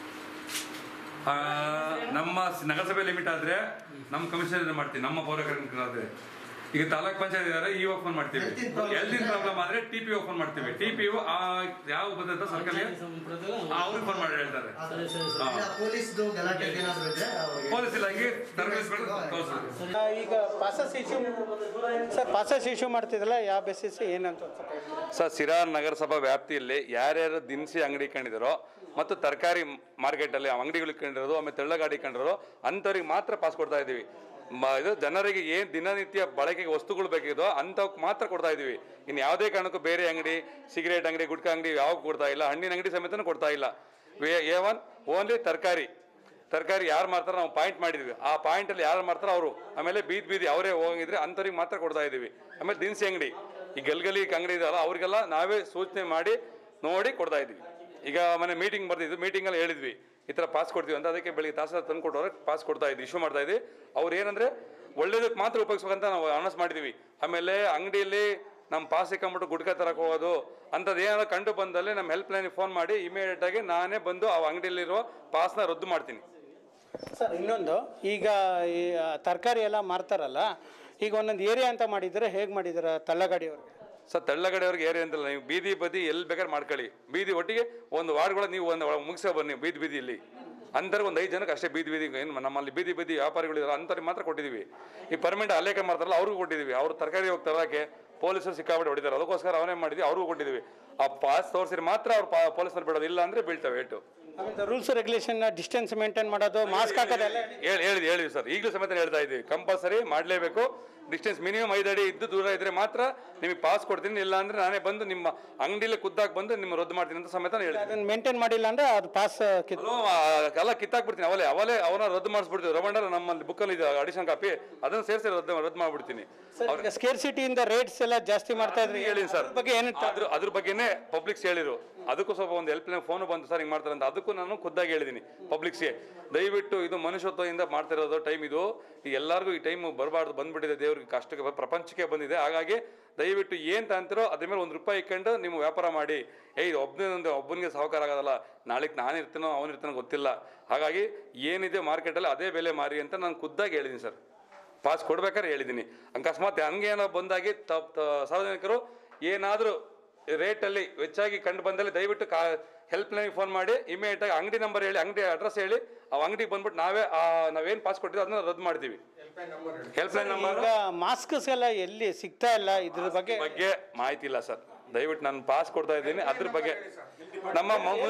ಆ, ನಮ್ಮ ಸ- ನಗರಸಭೆ ಲಿಮಿಟ್ ಆದ್ರೆ ನಮ್ಮ ಕಮಿಷನರ್ ಮಾಡ್ತೀವಿ ನಮ್ಮ ಪೌರ ಕಾರ್ಮಿಕರು ಆದ್ರೆ ಈಗ ತಾಲೂಕ್ ಪಂಚಾಯತ್ ಇದಾರೆ ಇ ಫೋನ್ ಮಾಡ್ತೀವಿ Health in problem ಎಲ್ದಿನ ಪ್ರಾಬ್ಲಮ್ ಆದ್ರೆ ಟಿ ಪಿ ಫೋನ್ ಮಾಡ್ತೀವಿ ಟಿ ಪಿ ಆ ಯಾವ ಬಂದಂತ ಸರ್ಕಲ್ ಅವ್ರಿಗೆ ಫೋನ್ ಮಾಡಿ ಹೇಳ್ತಾರೆ ಇಲ್ಲ ಪೊಲೀಸ್ದು ಗಲಾಟೆ ಏನಾದ್ರು ಇದ್ರೆ ಅವ್ರಿಗೆ ಪೊಲೀಸ್ ಇಲಾಖೆ ತರಬೇತಿ ತೋರಿಸ್ಬೇಕು ಈಗ passes issue sir passes issue ಮಾಡ್ತಿದ್ರಲ್ಲ ಯಾವ ಬೇಸಿಸ್ ಏನಂತ ಒಂದ್ ಸ್ವಲ್ಪ ಹೇಳ್ತೀರಾ? ಸರ್ ಸಿರಾರ್ ನಗರಸಭಾ ವ್ಯಾಪ್ತಿಯಲ್ಲಿ ಯಾರ್ಯಾರು ದಿನಸಿ ಅಂಗಡಿ ಇಟ್ಕೊಂಡಿದ್ದಾರೋ ಮತ್ತು ತರಕಾರಿ ಮಾರ್ಕೆಟಲ್ಲಿ ಅಂಗಡಿಗಳು ಇಟ್ಕೊಂಡಿರೋದು ಆಮೇಲೆ ತೆಳ್ಳಗಾಡಿ ಇಟ್ಕೊಂಡಿರೋ ಅಂಥವ್ರಿಗೆ ಮಾತ್ರ ಪಾಸ್ ಕೊಡ್ತಾ ಇದ್ದೀವಿ ಮ ಇದು ಜನರಿಗೆ ಏನು ದಿನನಿತ್ಯ ಬಳಕೆಗೆ ವಸ್ತುಗಳು ಬೇಕಿದೋ ಅಂಥವ್ಕೆ ಮಾತ್ರ ಕೊಡ್ತಾ ಇದ್ದೀವಿ ಇನ್ನು ಯಾವುದೇ ಕಾರಣಕ್ಕೂ ಬೇರೆ ಅಂಗಡಿ ಸಿಗರೇಟ್ ಅಂಗಡಿ ಗುಟ್ಕಾ ಅಂಗಡಿ ಯಾವ ಕೊಡ್ತಾ ಇಲ್ಲ ಹಣ್ಣಿನ ಅಂಗಡಿ ಸಮೇತನೂ ಕೊಡ್ತಾ ಇಲ್ಲ ಎ ಒನ್ ಓನ್ಲಿ ತರಕಾರಿ ತರಕಾರಿ ಯಾರು ಮಾರ್ತಾರೋ ನಾವು ಪಾಯಿಂಟ್ ಮಾಡಿದ್ವಿ ಆ ಪಾಯಿಂಟಲ್ಲಿ ಯಾರು ಮಾರ್ತಾರೋ ಅವರು ಆಮೇಲೆ ಬೀದಿ ಬೀದಿ ಅವರೇ ಹೋಗಿದ್ರೆ ಅಂಥವ್ರಿಗೆ ಮಾತ್ರ ಕೊಡ್ತಾ ಇದ್ದೀವಿ ಆಮೇಲೆ ದಿನಸಿ ಅಂಗಡಿ ಈ ಗಲ್ಗಲಿ ಅಂಗಡಿ ಇದೆಯಲ್ಲ ಅವ್ರಿಗೆಲ್ಲ ನಾವೇ ಸೂಚನೆ ಮಾಡಿ ನೋಡಿ ಕೊಡ್ತಾ ಇದ್ದೀವಿ ಈಗ ಮನೆ ಮೀಟಿಂಗ್ ಬರ್ತಿದ್ದು ಮೀಟಿಂಗಲ್ಲಿ ಹೇಳಿದ್ವಿ ಈ ಥರ ಪಾಸ್ ಕೊಡ್ತೀವಿ ಅಂತ ಅದಕ್ಕೆ ಬೆಳಿಗ್ಗೆ ತಾಸು ತಂದು ಕೊಟ್ಟವ್ರೆ ಪಾಸ್ ಕೊಡ್ತಾ ಇದ್ವಿ ಇಶ್ಯೂ ಮಾಡ್ತಾ ಇದ್ವಿ ಅವ್ರು ಏನಂದ್ರೆ ಒಳ್ಳೇದಕ್ಕೆ ಮಾತ್ರ ಉಪಯೋಗಿಸ್ಬೇಕಂತ ನಾವು ಅನೌನ್ಸ್ ಮಾಡಿದ್ವಿ ಆಮೇಲೆ ಅಂಗಡಿಯಲ್ಲಿ ನಮ್ಮ ಪಾಸ್ ಇಕ್ಕೊಂಬಿಟ್ಟು ಗುಡ್ಕ ತರಕ್ಕೆ ಹೋಗೋದು ಅಂಥದ್ದು ಏನಾದ್ರು ಕಂಡು ಬಂದಲ್ಲಿ ನಮ್ಮ ಹೆಲ್ಪ್ ಲೈನಿಗೆ ಫೋನ್ ಮಾಡಿ ಇಮಿಡಿಯೇಟ್ ಆಗಿ ನಾನೇ ಬಂದು ಆ ಅಂಗಡಿಯಲ್ಲಿರುವ ಪಾಸ್ನ ರದ್ದು ಮಾಡ್ತೀನಿ ಸರ್ ಇನ್ನೊಂದು ಈಗ ಈ ತರಕಾರಿ ಎಲ್ಲ ಮಾರ್ತಾರಲ್ಲ ಈಗ ಒಂದೊಂದು ಏರಿಯಾ ಅಂತ ಮಾಡಿದ್ರೆ ಹೇಗೆ ಮಾಡಿದಾರೆ ತಳ್ಳಗಾಡಿಯವ್ರಿಗೆ ಸರ್ ತಳ್ಳಗಡೆಯವ್ರಿಗೆ ಏರಿಯಾ ಅಂತಲ್ಲ ನೀವು ಬೀದಿ ಬದಿ ಎಲ್ಲಿ ಬೇಕಾದ್ರೆ ಮಾಡ್ಕೊಳ್ಳಿ ಬೀದಿ ಒಟ್ಟಿಗೆ ಒಂದು ವಾರ್ಡ್ಗಳ ನೀವು ಒಂದು ಮುಗಿಸೋ ಬನ್ನಿ ಬೀದಿ ಬೀದಿಯಲ್ಲಿ ಅಂಥವ್ರಿಗೆ ಒಂದು ಐದು ಜನಕ್ಕೆ ಅಷ್ಟೇ ಬೀದಿ ಬೀದಿ ಏನು ನಮ್ಮಲ್ಲಿ ಬೀದಿ ಬೀದಿ ವ್ಯಾಪಾರಿಗಳಿದ್ದಾರೆ ಅಂಥವ್ರಿಗೆ ಮಾತ್ರ ಕೊಟ್ಟಿದ್ದೀವಿ ಈ ಪರ್ಮನೆಂಟ್ ಅಲೇಖ ಮಾಡ್ತಾರಲ್ಲ ಅವ್ರಿಗೂ ಕೊಟ್ಟಿದ್ದೀವಿ ಅವ್ರು ತರಕಾರಿ ಹೋಗಿ ತರಕ್ಕೆ ಪೊಲೀಸರು ಸಿಕ್ಕಾಬಿಟ್ಟು ಹೊಡಿತಾರೆ ಅದಕ್ಕೋಸ್ಕರ ಅವನೇ ಮಾಡಿದ್ವಿ ಅವ್ರಿಗೂ ಕೊಟ್ಟಿದ್ದೀವಿ ಆ ಪಾಸ್ ತೋರಿಸಿದ್ರೆ ಮಾತ್ರ ಅವ್ರು ಪಾ ಪೊಲೀಸರು ಬಿಡೋದು ಇಲ್ಲ ಅಂದರೆ ಬೀಳ್ತವೆ ಏಟು ಆಮೇಲೆ ರೂಲ್ಸ್ ರೆಗ್ಯುಲೇಷನ್ ಡಿಸ್ಟೆನ್ಸ್ ಮೇಂಟೈನ್ ಮಾಡೋದು ಮಾಸ್ಕ್ ಹಾಕೋದೆಲ್ಲ ಹೇಳಿ ಹೇಳಿದ್ವಿ ಹೇಳಿದ್ವಿ ಸರ್ ಈಗಲೂ ಸಮೇತ ಹೇಳ್ತಾ ಇದ್ದೀವಿ ಕಂಪಲ್ಸರಿ ಮಾಡಲೇಬೇಕು ಡಿಸ್ಟೆನ್ಸ್ ಮಿನಿಮಮ್ ಐದು ಅಡಿ ಇದ್ದು ದೂರ ಇದ್ರೆ ಮಾತ್ರ ನಿಮಗೆ ಪಾಸ್ ಕೊಡ್ತೀನಿ ಇಲ್ಲ ಅಂದ್ರೆ ನಾನೇ ಬಂದು ನಿಮ್ಮ ಅಂಗಡಿಲಿ ಖುದ್ದಾಗಿ ಬಂದು ನಿಮ್ಮ ರದ್ದು ಮಾಡ್ತೀನಿ ಅಂತ ಸಮೇತ ಹೇಳಿ ಅದನ್ನ ಮೇಂಟೈನ್ ಮಾಡಿಲ್ಲ ಅಂದ್ರೆ ಅದು ಪಾಸ್ ಕಿತ್ ಅಲೋ, ಆ, ಎಲ್ಲ ಕಿತ್ತಾಕ್ಬಿಡ್ತೀನಿ ಅವಲೇ ಅವಲೇ ಅವನ ರದ್ದು ಮಾಡಿಸ್ಬಿಡ್ತೀವಿ ರವಂಡರ್ ನಮ್ಮಲ್ಲಿ ಬುಕ್ಕಲ್ಲಿ ಇದೆ ಅಡಿಷನ್ ಕಾಪಿ ಅದನ್ನು ಸೇರಿಸಿ ರದ್ದು ರದ್ದು ಮಾಡ್ಬಿಡ್ತೀನಿ ಸರ್ ಈಗ ಸ್ಕೇರ್ ಸಿಟಿಯಿಂದ ರೇಟ್ಸ್ ಎಲ್ಲ ಜಾಸ್ತಿ ಮಾಡ್ತಾ ಇದ್ರಿ ಹೇಳಿ ಸರ್ ಅದ್ರ ಬಗ್ಗೆ ಏನು ಅದ್ರ ಅದ್ರ ಬಗ್ಗೆನೇ ಪಬ್ಲಿಕ್ಸ್ ಹೇಳಿರು ಅದಕ್ಕೂ ಸ್ವಲ್ಪ ಒಂದು ಹೆಲ್ಪ್ ಲೈನ್ ಫೋನ್ ಬಂದು ಸರ್ ಹಿಂಗೆ ಮಾಡ್ತಾರೆ ಅಂತ ಅದಕ್ಕೂ ನಾನು ಖುದ್ದಾಗಿ ಹೇಳಿದ್ದೀನಿ ಪಬ್ಲಿಕ್ಸ್ಗೆ ದಯವಿಟ್ಟು ಇದು ಮನುಷ್ಯತ್ವದಿಂದ ಮಾಡ್ತಿರೋದು ಟೈಮ್ ಇದು ಈ ಎಲ್ಲರಿಗೂ ಈ ಟೈಮ್ ಬರಬಾರ್ದು ಬಂದ್ಬಿಟ್ಟಿದೆ ದೇವ್ರಿಗೆ ಕಷ್ಟಕ್ಕೆ ಬ- ಪ್ರಪಂಚಕ್ಕೆ ಬಂದಿದೆ ಹಾಗಾಗಿ ದಯವಿಟ್ಟು ಏನು ಅಂತಿರೋ ಅದ್ರ ಮೇಲೆ ಒಂದು ರೂಪಾಯಿ ಇಟ್ಕೊಂಡು ನೀವು ವ್ಯಾಪಾರ ಮಾಡಿ ಏ ಇದು ಒಬ್ಬನೇ ಒಂದು ಒಬ್ಬನಿಗೆ ಸಾಹುಕಾರ ಆಗೋದಲ್ಲ ನಾಳೆಗೆ ನಾನು ಇರ್ತೀನೋ ಅವನು ಇರ್ತಾನೋ ಗೊತ್ತಿಲ್ಲ ಹಾಗಾಗಿ ಏನಿದೆ ಮಾರ್ಕೆಟಲ್ಲಿ ಅದೇ ಬೆಲೆ ಮಾರಿ ಅಂತ ನಾನು ಖುದ್ದಾಗಿ ಹೇಳಿದ್ದೀನಿ ಸರ್ ಪಾಸ್ ಕೊಡ್ಬೇಕಾದ್ರೆ ಹೇಳಿದ್ದೀನಿ ಅಕಸ್ಮಾತ್ ಹಂಗೆ ಏನೋ ಬಂದಾಗಿ ತ- ತ- ಸಾರ್ವಜನಿಕರು ಏನಾದರೂ ರೇಟಲ್ಲಿ ಹೆಚ್ಚಾಗಿ ಕಂಡು ಬಂದಲ್ಲಿ ದಯವಿಟ್ಟು ಕಾ ಹೆಲ್ಪ್ ಲೈನ್ಗೆ ಫೋನ್ ಮಾಡಿ ಇಮಿಡಿಯೇಟ್ ಆಗಿ ಅಂಗಡಿ ನಂಬರ್ ಹೇಳಿ ಅಂಗಡಿ ಅಡ್ರೆಸ್ ಹೇಳಿ ಆ ಅಂಗಡಿಗೆ ಬಂದ್ಬಿಟ್ಟು ನಾವೇ ಆ ನಾವೇನು ಪಾಸ್ ಕೊಟ್ಟಿದ್ದೀವಿ ಅದನ್ನ ರದ್ದು ಮಾಡ್ತೀವಿ ಹೆಲ್ಪ್ ಲೈನ್ ನಂಬರ್ ಈಗ ಮಾಸ್ಕ್ಸ್ ಎಲ್ಲ ಎಲ್ಲಿ ಸಿಗ್ತಾ ಇಲ್ಲ ಇದ್ರ ಬಗ್ಗೆ ಬಗ್ಗೆ ಮಾಹಿತಿ ಇಲ್ಲ ಸರ್ ದಯವಿಟ್ಟು ನಾನು ಪಾಸ್ ಕೊಡ್ತಾ ಇದ್ದೀನಿ ಅದ್ರ ಬಗ್ಗೆ ನಮ್ಮ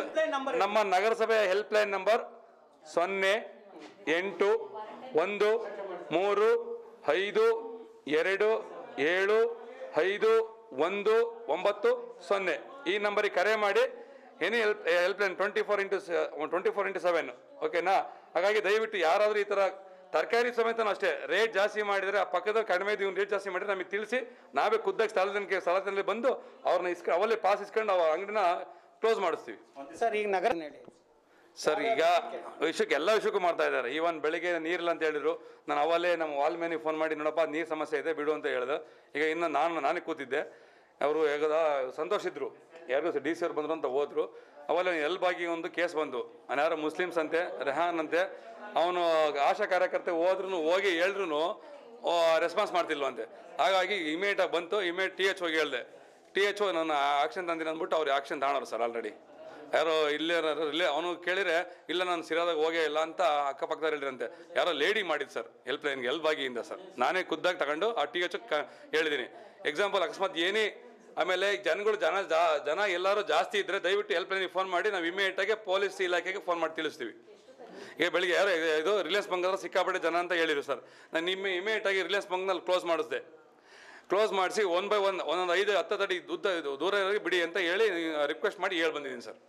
ಮ- ನಮ್ಮ ನಗರಸಭೆ ಹೆಲ್ಪ್ ಲೈನ್ ನಂಬರ್ ಸೊನ್ನೆ ಎಂಟು ಒಂದು ಮೂರು ಐದು ಎರಡು ಏಳು ಐದು ಒಂದು ಒಂಬತ್ತು ಸೊನ್ನೆ ಈ ನಂಬರಿಗೆ ಕರೆ ಮಾಡಿ any help help line twenty four into twenty four into seven ಓಕೆನಾ ಹಾಗಾಗಿ ದಯವಿಟ್ಟು ಯಾರಾದರೂ ಈ ಥರ ತರಕಾರಿ ಸಮೇತನೂ ಅಷ್ಟೇ ರೇಟ್ ಜಾಸ್ತಿ ಮಾಡಿದರೆ ಆ ಪಕ್ಕದಲ್ಲಿ ಕಡಿಮೆ ಇದೀವಿ ರೇಟ್ ಜಾಸ್ತಿ ಮಾಡಿದ್ರೆ ನಮಗೆ ತಿಳಿಸಿ ನಾವೇ ಖುದ್ದಾಗಿ ಸ್ಥಳದಲ್ಲಿ ಸ್ಥಳದಲ್ಲಿ ಬಂದು ಅವ್ರನ್ನ ಇಸ್ಕ ಅವಲ್ಲೇ ಪಾಸ್ ಇಸ್ಕೊಂಡು ಅವ್ರ ಅಂಗಡಿನ ಕ್ಲೋಸ್ ಮಾಡಿಸ್ತೀವಿ ಸರ್ ಈಗ ನಗರ ಹೇಳಿ ಸರ್ ಈಗ ವಿಷಯಕ್ಕೆ ಎಲ್ಲ ವಿಷಯಕ್ಕೂ ಮಾಡ್ತಾ ಇದ್ದಾರೆ ಈವನ್ ಬೆಳಿಗ್ಗೆ ನೀರಿಲ್ಲ ಅಂತ ಹೇಳಿದ್ರು ನಾನು ಅವಲ್ಲೇ ನಮ್ಮ ವಾಲ್ಮೇನಿಗೆ ಫೋನ್ ಮಾಡಿ ನೋಡಪ್ಪ ನೀರು ಸಮಸ್ಯೆ ಇದೆ ಬಿಡು ಅಂತ ಹೇಳಿದೆ ಈಗ ಇನ್ನು ನಾನು ನಾನೇ ಕೂತಿದ್ದೆ ಅವರು ಹೇಗದ ಸಂತೋಷ ಇದ್ರು ಯಾರು ಡಿ ಸಿ ಅವ್ರು ಬಂದರು ಅಂತ ಹೋದ್ರು ಅವಲ್ಲ ಎಲ್ಬಾಗಿ ಒಂದು ಕೇಸ್ ಬಂದು ಯಾರು ಮುಸ್ಲಿಮ್ಸ್ ಅಂತೆ ರೆಹಾನ್ ಅಂತೆ ಅವನು ಆಶಾ ಕಾರ್ಯಕರ್ತೆ ಹೋದ್ರು ಹೋಗಿ ಹೇಳಿದ್ರು ರೆಸ್ಪಾನ್ಸ್ ಮಾಡ್ತಿಲ್ವಂತೆ ಹಾಗಾಗಿ ಇಮಿಡಿಯೇಟಾಗಿ ಬಂತು ಇಮಿಡಿಯೇಟ್ ಟಿ ಎಚ್ ಹೋಗಿ ಹೇಳಿದೆ ಟಿ ಎಚ್ ಓ ನಾನು ಆಕ್ಷನ್ ತಂದಿನಿ ಅಂದ್ಬಿಟ್ಟು ಅವ್ರು ಆಕ್ಷನ್ ತಗೊಳೋರು ಸರ್ ಆಲ್ರೆಡಿ ಯಾರೋ ಇಲ್ಲೇ ಇಲ್ಲೇ ಅವನು ಕೇಳಿದ್ರೆ ಇಲ್ಲ ನಾನು ಸಿರಾದಾಗ ಹೋಗೇ ಇಲ್ಲ ಅಂತ ಅಕ್ಕಪಕ್ಕದವ್ರು ಹೇಳಿರಂತೆ ಯಾರೋ ಲೇಡಿ ಮಾಡಿದ್ದು ಸರ್ ಹೆಲ್ಪ್ ಲೈನ್ಗೆ ಹೆಲ್ಪ್ ಬಾಗಿಯಿಂದ ಸರ್ ನಾನೇ ಖುದ್ದಾಗಿ ತಗೊಂಡು ಆ ಟಿ ಎಚ್ ಹೇಳಿದ್ದೀನಿ ಎಕ್ಸಾಂಪಲ್ ಅಕಸ್ಮಾತ್ ಏನೇ ಆಮೇಲೆ ಜನಗಳು ಜನ ಜಾ- ಜನ ಎಲ್ಲರೂ ಜಾಸ್ತಿ ಇದ್ದರೆ ದಯವಿಟ್ಟು ಹೆಲ್ಪ್ ಲೈನಿಗೆ ಫೋನ್ ಮಾಡಿ ನಾವು ಇಮಿಡಿಯೇಟಾಗಿ ಪೊಲೀಸ್ ಇಲಾಖೆಗೆ ಫೋನ್ ಮಾಡಿ ತಿಳಿಸ್ತೀವಿ ಈಗ ಬೆಳಿಗ್ಗೆ ಯಾರೋ ಇದು- ಇದು ರಿಲಯನ್ಸ್ ಬಂಗಾರ ಸಿಕ್ಕಾಪಟ್ಟೆ ಜನ ಅಂತ ಹೇಳಿರು ಸರ್ ನಾನು ನಿಮ್ಮ ಇಮಿಡಿಯೇಟಾಗಿ ರಿಲಯನ್ಸ್ ಬಂಕ್ನಲ್ಲಿ ಕ್ಲೋಸ್ ಮಾಡಿಸ್ದೆ ಕ್ಲೋಸ್ ಮಾಡಿಸಿ ಒನ್ ಬೈ ಒನ್ ಒಂದೊಂದು ಐದು ಹತ್ತು ಅಡಿ ಉದ್ದ ಇದು ದೂರ ಇರೋರಿಗೆ ಬಿಡಿ ಅಂತ ಹೇಳಿ ರಿಕ್ವೆಸ್ಟ್ ಮಾಡಿ ಹೇಳಿ ಬಂದಿದ್ದೀನಿ sir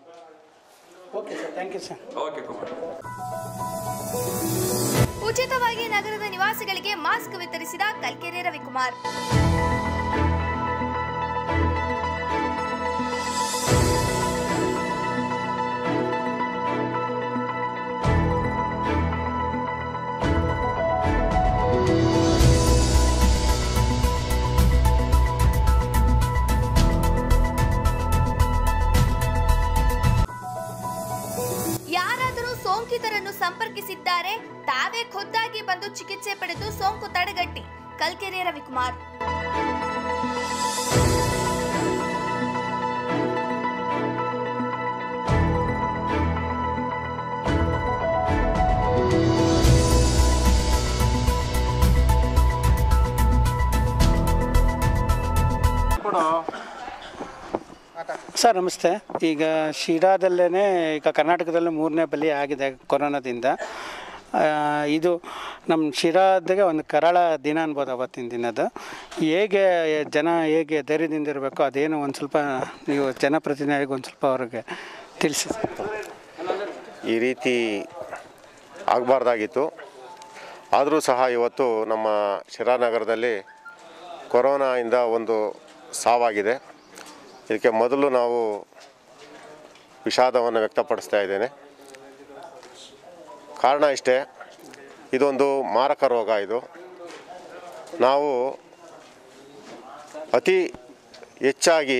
okay sir thank you sir okay Kumar ಉಚಿತವಾಗಿ ನಗರದ ನಿವಾಸಿಗಳಿಗೆ ಮಾಸ್ಕ್ ವಿತರಿಸಿದ ಕಲ್ಕೆರೆ ರವಿಕುಮಾರ್ ಯಾರಾದರೂ ಸೋಂಕಿತರನ್ನು ಸಂಪರ್ಕಿಸಿದ್ದಾರೆ ತಾವೇ ಖುದ್ದಾಗಿ ಬಂದು ಚಿಕಿತ್ಸೆ ಪಡೆದು ಸೋಂಕು ತಡೆಗಟ್ಟಿ ಕಲ್ಕೆರೆ ರವಿಕುಮಾರ್ ಸರ್ ನಮಸ್ತೆ ಈಗ ಶಿರಾದಲ್ಲೇ ಈಗ ಕರ್ನಾಟಕದಲ್ಲೇ ಮೂರನೇ ಬಲಿ ಆಗಿದೆ ಕೊರೋನಾದಿಂದ ಆ, ಇದು ನಮ್ಮ ಶಿರಾದಾಗೆ ಒಂದು ಕರಾಳ ದಿನ ಅನ್ಬೋದು ಅವತ್ತಿನ ದಿನದ ಹೇಗೆ ಜನ ಹೇಗೆ ಧೈರ್ಯದಿಂದ ಇರಬೇಕು ಅದೇನು ಒಂದು ಸ್ವಲ್ಪ ನೀವು ಜನಪ್ರತಿನಿಧಿಯಾಗಿ ಒಂದು ಸ್ವಲ್ಪ ಅವ್ರಿಗೆ ತಿಳಿಸಿ ಈ ರೀತಿ ಆಗಬಾರ್ದಾಗಿತ್ತು ಆದರೂ ಸಹ ಇವತ್ತು ನಮ್ಮ ಶಿರಾನಗರದಲ್ಲಿ ಕೊರೋನಾಯಿಂದ ಒಂದು ಸಾವಾಗಿದೆ ಇದಕ್ಕೆ ಮೊದಲು ನಾವು ವಿಷಾದವನ್ನು ವ್ಯಕ್ತಪಡಿಸ್ತಾ ಇದ್ದೇನೆ ಕಾರಣ ಇಷ್ಟೇ ಇದೊಂದು ಮಾರಕ ರೋಗ ಇದು ನಾವು ಅತಿ ಹೆಚ್ಚಾಗಿ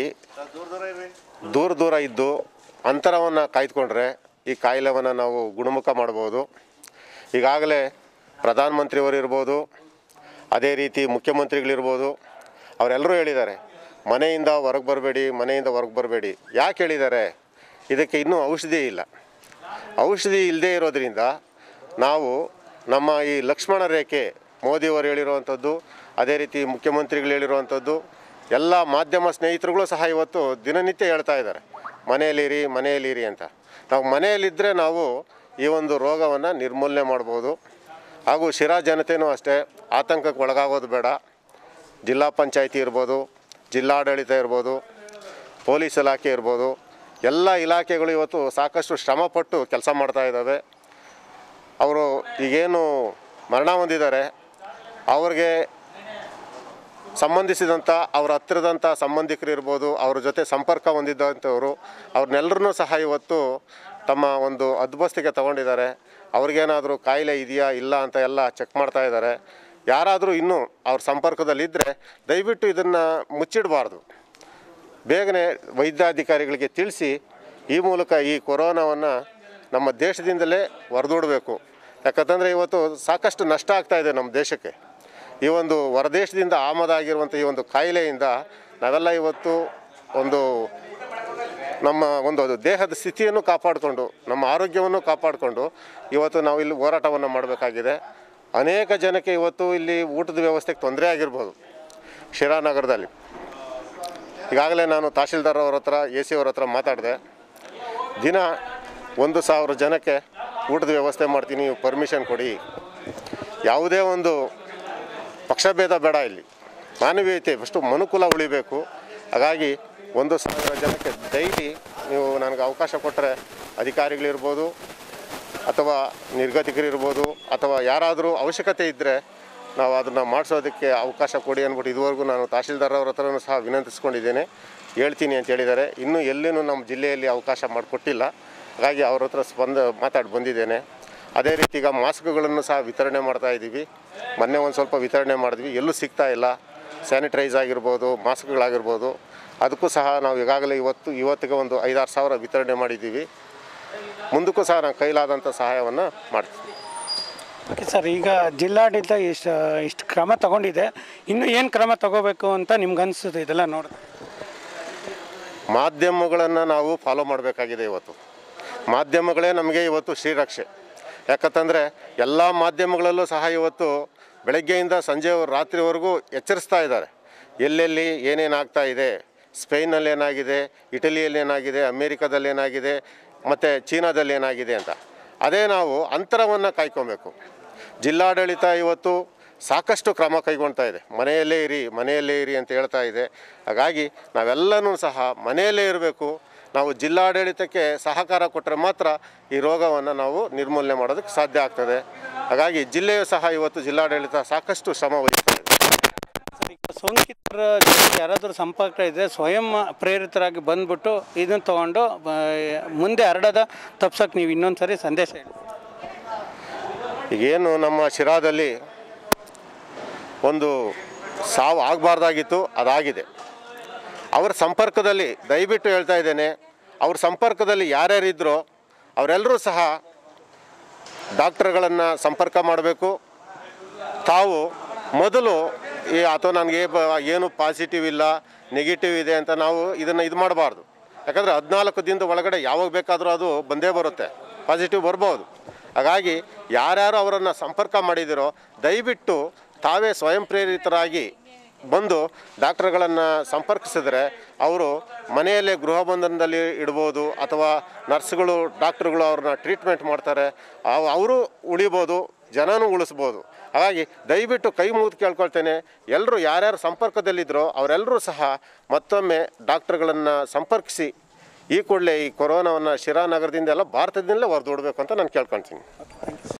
ದೂರ ದೂರ ಇದ್ದು ಅಂತರವನ್ನು ಕಾಯ್ದುಕೊಂಡ್ರೆ ಈ ಕಾಯಿಲೆವನ್ನು ನಾವು ಗುಣಮುಖ ಮಾಡ್ಬೋದು ಈಗಾಗಲೇ ಪ್ರಧಾನಮಂತ್ರಿಯವರು ಇರ್ಬೋದು ಅದೇ ರೀತಿ ಮುಖ್ಯಮಂತ್ರಿಗಳಿರ್ಬೋದು ಅವರೆಲ್ಲರೂ ಹೇಳಿದ್ದಾರೆ ಮನೆಯಿಂದ ಹೊರಗೆ ಬರಬೇಡಿ ಮನೆಯಿಂದ ಹೊರಗೆ ಬರಬೇಡಿ ಯಾಕೆ ಹೇಳಿದ್ದಾರೆ ಇದಕ್ಕೆ ಇನ್ನೂ ಔಷಧಿ ಇಲ್ಲ ಔಷಧಿ ಇಲ್ಲದೇ ಇರೋದ್ರಿಂದ ನಾವು ನಮ್ಮ ಈ ಲಕ್ಷ್ಮಣ ರೇಖೆ ಮೋದಿಯವರು ಹೇಳಿರುವಂಥದ್ದು ಅದೇ ರೀತಿ ಮುಖ್ಯಮಂತ್ರಿಗಳು ಹೇಳಿರುವಂಥದ್ದು ಎಲ್ಲ ಮಾಧ್ಯಮ ಸ್ನೇಹಿತರುಗಳು ಸಹ ಇವತ್ತು ದಿನನಿತ್ಯ ಹೇಳ್ತಾ ಇದ್ದಾರೆ ಮನೆಯಲ್ಲಿರಿ ಮನೆಯಲ್ಲಿರಿ ಅಂತ ನಾವು ಮನೆಯಲ್ಲಿದ್ದರೆ ನಾವು ಈ ಒಂದು ರೋಗವನ್ನು ನಿರ್ಮೂಲನೆ ಮಾಡ್ಬೋದು ಹಾಗೂ ಶಿರಾ ಜನತೆಯೂ ಅಷ್ಟೇ ಆತಂಕಕ್ಕೆ ಒಳಗಾಗೋದು ಬೇಡ ಜಿಲ್ಲಾ ಪಂಚಾಯಿತಿ ಇರ್ಬೋದು ಜಿಲ್ಲಾಡಳಿತ ಇರ್ಬೋದು ಪೊಲೀಸ್ ಇಲಾಖೆ ಇರ್ಬೋದು ಎಲ್ಲ ಇಲಾಖೆಗಳು ಇವತ್ತು ಸಾಕಷ್ಟು ಶ್ರಮಪಟ್ಟು ಕೆಲಸ ಮಾಡ್ತಾ ಇದ್ದಾವೆ ಅವರು ಈಗೇನು ಮರಣ ಹೊಂದಿದ್ದಾರೆ ಅವ್ರಿಗೆ ಸಂಬಂಧಿಸಿದಂಥ ಅವ್ರ ಹತ್ತಿರದಂಥ ಸಂಬಂಧಿಕರು ಇರ್ಬೋದು ಅವ್ರ ಜೊತೆ ಸಂಪರ್ಕ ಹೊಂದಿದ್ದಂಥವ್ರು ಅವ್ರನ್ನೆಲ್ಲರನ್ನೂ ಸಹ ಇವತ್ತು ತಮ್ಮ ಒಂದು ಹದ್ಬಸ್ತಿಗೆ ತಗೊಂಡಿದ್ದಾರೆ ಅವ್ರಿಗೇನಾದರೂ ಕಾಯಿಲೆ ಇದೆಯಾ ಇಲ್ಲ ಅಂತ ಎಲ್ಲ ಚೆಕ್ ಮಾಡ್ತಾ ಇದ್ದಾರೆ ಯಾರಾದರೂ ಇನ್ನೂ ಅವ್ರ ಸಂಪರ್ಕದಲ್ಲಿದ್ದರೆ ದಯವಿಟ್ಟು ಇದನ್ನು ಮುಚ್ಚಿಡಬಾರ್ದು ಬೇಗನೆ ವೈದ್ಯಾಧಿಕಾರಿಗಳಿಗೆ ತಿಳಿಸಿ ಈ ಮೂಲಕ ಈ ಕೊರೋನಾವನ್ನು ನಮ್ಮ ದೇಶದಿಂದಲೇ ಹೊರದೂಡಬೇಕು ಯಾಕಂತಂದರೆ ಇವತ್ತು ಸಾಕಷ್ಟು ನಷ್ಟ ಆಗ್ತಾ ಇದೆ ನಮ್ಮ ದೇಶಕ್ಕೆ ಈ ಒಂದು ಹೊರದೇಶದಿಂದ ಆಮದಾಗಿರುವಂಥ ಈ ಒಂದು ಕಾಯಿಲೆಯಿಂದ ನಾವೆಲ್ಲ ಇವತ್ತು ಒಂದು ನಮ್ಮ ಒಂದು ಅದು ದೇಹದ ಸ್ಥಿತಿಯನ್ನು ಕಾಪಾಡಿಕೊಂಡು ನಮ್ಮ ಆರೋಗ್ಯವನ್ನು ಕಾಪಾಡಿಕೊಂಡು ಇವತ್ತು ನಾವು ಇಲ್ಲಿ ಹೋರಾಟವನ್ನು ಮಾಡಬೇಕಾಗಿದೆ ಅನೇಕ ಜನಕ್ಕೆ ಇವತ್ತು ಇಲ್ಲಿ ಊಟದ ವ್ಯವಸ್ಥೆಗೆ ತೊಂದರೆ ಆಗಿರ್ಬೋದು ಶಿರಾನಗರದಲ್ಲಿ ಈಗಾಗಲೇ ನಾನು ತಹಶೀಲ್ದಾರ್ ಅವ್ರ ಹತ್ರ ಎ ಸಿ ಅವ್ರ ಹತ್ರ ಮಾತಾಡಿದೆ ದಿನ ಒಂದು ಸಾವಿರ ಜನಕ್ಕೆ ಊಟದ ವ್ಯವಸ್ಥೆ ಮಾಡ್ತೀನಿ ನೀವು ಪರ್ಮಿಷನ್ ಕೊಡಿ ಯಾವುದೇ ಒಂದು ಪಕ್ಷಭೇದ ಬೇಡ ಇಲ್ಲಿ ಮಾನವೀಯತೆ ಫಸ್ಟು ಮನುಕುಲ ಉಳಿಬೇಕು ಹಾಗಾಗಿ ಒಂದು ಸಾವಿರ ಜನಕ್ಕೆ ಡೈಲಿ ನೀವು ನನಗೆ ಅವಕಾಶ ಕೊಟ್ಟರೆ ಅಧಿಕಾರಿಗಳಿರ್ಬೋದು ಅಥವಾ ನಿರ್ಗತಿಕರಿರ್ಬೋದು ಅಥವಾ ಯಾರಾದರೂ ಅವಶ್ಯಕತೆ ಇದ್ದರೆ ನಾವು ಅದನ್ನು ಮಾಡಿಸೋದಕ್ಕೆ ಅವಕಾಶ ಕೊಡಿ ಅಂದ್ಬಿಟ್ಟು ಇದುವರೆಗೂ ನಾನು ತಹಶೀಲ್ದಾರ್ ಅವ್ರ ಹತ್ರನೂ ಸಹ ವಿನಂತಿಸ್ಕೊಂಡಿದ್ದೇನೆ ಹೇಳ್ತೀನಿ ಅಂತ ಹೇಳಿದ್ದಾರೆ ಇನ್ನೂ ಎಲ್ಲಿನೂ ನಮ್ಮ ಜಿಲ್ಲೆಯಲ್ಲಿ ಅವಕಾಶ ಮಾಡಿಕೊಟ್ಟಿಲ್ಲ ಹಾಗಾಗಿ ಅವ್ರ ಹತ್ರ ಸ್ಪಂದ ಮಾತಾಡಿ ಬಂದಿದ್ದೇನೆ ಅದೇ ರೀತಿ ಈಗ ಮಾಸ್ಕ್ಗಳನ್ನು ಸಹ ವಿತರಣೆ ಮಾಡ್ತಾ ಇದ್ದೀವಿ ಮೊನ್ನೆ ಒಂದು ಸ್ವಲ್ಪ ವಿತರಣೆ ಮಾಡಿದ್ವಿ ಎಲ್ಲೂ ಸಿಗ್ತಾ ಇಲ್ಲ ಸ್ಯಾನಿಟೈಸ್ ಆಗಿರ್ಬೋದು ಮಾಸ್ಕ್ಗಳಾಗಿರ್ಬೋದು ಅದಕ್ಕೂ ಸಹ ನಾವು ಈಗಾಗಲೇ ಇವತ್ತು ಇವತ್ತಿಗೆ ಒಂದು ಐದಾರು ಸಾವಿರ ವಿತರಣೆ ಮಾಡಿದ್ದೀವಿ ಮುಂದಕ್ಕೂ ಸಹ ನಾನು ಕೈಲಾದಂಥ ಸಹಾಯವನ್ನು ಮಾಡ್ತೀನಿ ಓಕೆ ಸರ್ ಈಗ ಜಿಲ್ಲಾಡಳಿತ ಇಷ್ಟು ಇಷ್ಟು ಕ್ರಮ ತಗೊಂಡಿದೆ ಇನ್ನು ಏನು ಕ್ರಮ ತಗೋಬೇಕು ಅಂತ ನಿಮ್ಗೆ ಅನಿಸುತ್ತೆ ಇದೆಲ್ಲ ನೋಡಿ ಮಾಧ್ಯಮಗಳನ್ನು ನಾವು ಫಾಲೋ ಮಾಡಬೇಕಾಗಿದೆ ಇವತ್ತು ಮಾಧ್ಯಮಗಳೇ ನಮಗೆ ಇವತ್ತು ಶ್ರೀರಕ್ಷೆ ಯಾಕಂತಂದರೆ ಎಲ್ಲ ಮಾಧ್ಯಮಗಳಲ್ಲೂ ಸಹ ಇವತ್ತು ಬೆಳಗ್ಗೆಯಿಂದ ಸಂಜೆ ರಾತ್ರಿವರೆಗೂ ಎಚ್ಚರಿಸ್ತಾ ಇದ್ದಾರೆ ಎಲ್ಲೆಲ್ಲಿ ಏನೇನಾಗ್ತಾ ಇದೆ ಸ್ಪೇನಲ್ಲಿ ಏನಾಗಿದೆ ಇಟಲಿಯಲ್ಲಿ ಏನಾಗಿದೆ ಅಮೇರಿಕಾದಲ್ಲಿ ಏನಾಗಿದೆ ಮತ್ತು ಚೀನಾದಲ್ಲಿ ಏನಾಗಿದೆ ಅಂತ ಅದೇ ನಾವು ಅಂತರವನ್ನು ಕಾಯ್ಕೊಬೇಕು ಜಿಲ್ಲಾಡಳಿತ ಇವತ್ತು ಸಾಕಷ್ಟು ಕ್ರಮ ಕೈಗೊಳ್ತಾ ಇದೆ ಮನೆಯಲ್ಲೇ ಇರಿ ಮನೆಯಲ್ಲೇ ಇರಿ ಅಂತ ಹೇಳ್ತಾ ಇದೆ ಹಾಗಾಗಿ ನಾವೆಲ್ಲನೂ ಸಹ ಮನೆಯಲ್ಲೇ ಇರಬೇಕು ನಾವು ಜಿಲ್ಲಾಡಳಿತಕ್ಕೆ ಸಹಕಾರ ಕೊಟ್ಟರೆ ಮಾತ್ರ ಈ ರೋಗವನ್ನು ನಾವು ನಿರ್ಮೂಲನೆ ಮಾಡೋದಕ್ಕೆ ಸಾಧ್ಯ ಆಗ್ತದೆ ಹಾಗಾಗಿ ಜಿಲ್ಲೆಯು ಸಹ ಇವತ್ತು ಜಿಲ್ಲಾಡಳಿತ ಸಾಕಷ್ಟು ಶ್ರಮ ವಹಿಸ್ತಾ ಇದೆ ಸರ್ ಈಗ ಸೋಂಕಿತರ ಜೊತೆ ಯಾರಾದರೂ ಸಂಪರ್ಕ ಇದ್ದರೆ ಸ್ವಯಂ ಪ್ರೇರಿತರಾಗಿ ಬಂದ್ಬಿಟ್ಟು ಇದನ್ನು ತೊಗೊಂಡು ಆ, ಮುಂದೆ ಹರಡದ ತಪ್ಸೋಕೆ ನೀವು ಇನ್ನೊಂದು ಸರಿ ಸಂದೇಶ ಹೇಳಿ ಈಗೇನು ನಮ್ಮ ಶಿರಾದಲ್ಲಿ ಒಂದು ಸಾವು ಆಗಬಾರ್ದಾಗಿತ್ತು ಅದಾಗಿದೆ ಅವರ ಸಂಪರ್ಕದಲ್ಲಿ ದಯವಿಟ್ಟು ಹೇಳ್ತಾ ಇದ್ದೇನೆ ಅವ್ರ ಸಂಪರ್ಕದಲ್ಲಿ ಯಾರ್ಯಾರಿದ್ರೋ ಅವರೆಲ್ಲರೂ ಸಹ ಡಾಕ್ಟರ್ಗಳನ್ನು ಸಂಪರ್ಕ ಮಾಡಬೇಕು ತಾವು ಮೊದಲು ಈ ಅಥವಾ ನನಗೆ ಬ ಏನು ಪಾಸಿಟಿವ್ ಇಲ್ಲ ನೆಗೆಟಿವ್ ಇದೆ ಅಂತ ನಾವು ಇದನ್ನು ಇದು ಮಾಡಬಾರ್ದು ಯಾಕಂದರೆ ಹದಿನಾಲ್ಕು ದಿನದ ಒಳಗಡೆ ಯಾವಾಗ ಬೇಕಾದರೂ ಅದು ಬಂದೇ ಬರುತ್ತೆ ಪಾಸಿಟಿವ್ ಬರ್ಬೋದು ಹಾಗಾಗಿ ಯಾರ್ಯಾರು ಅವರನ್ನು ಸಂಪರ್ಕ ಮಾಡಿದಿರೋ ದಯವಿಟ್ಟು ತಾವೇ ಸ್ವಯಂ ಪ್ರೇರಿತರಾಗಿ ಬಂದು ಡಾಕ್ಟರ್ಗಳನ್ನು ಸಂಪರ್ಕಿಸಿದರೆ ಅವರು ಮನೆಯಲ್ಲೇ ಗೃಹ ಬಂಧನದಲ್ಲಿ ಇಡ್ಬೋದು ಅಥವಾ ನರ್ಸ್ಗಳು ಡಾಕ್ಟ್ರುಗಳು ಅವ್ರನ್ನ ಟ್ರೀಟ್ಮೆಂಟ್ ಮಾಡ್ತಾರೆ ಅವ್- ಅವರು ಉಳಿಬೋದು ಜನನೂ ಉಳಿಸ್ಬೋದು ಹಾಗಾಗಿ ದಯವಿಟ್ಟು ಕೈ ಮುಗಿದು ಕೇಳ್ಕೊಳ್ತೇನೆ ಎಲ್ಲರೂ ಯಾರ್ಯಾರು ಸಂಪರ್ಕದಲ್ಲಿದ್ದರೋ ಅವರೆಲ್ಲರೂ ಸಹ ಮತ್ತೊಮ್ಮೆ ಡಾಕ್ಟ್ರುಗಳನ್ನು ಸಂಪರ್ಕಿಸಿ ಈ ಕೂಡಲೇ ಈ ಕೊರೋನಾವನ್ನು ಶಿರಾನಗರದಿಂದ ಎಲ್ಲ ಭಾರತದಿಂದಲೇ ಹೊರದೂಡಬೇಕು ಅಂತ ನಾನು ಕೇಳ್ಕೊಳ್ತೀನಿ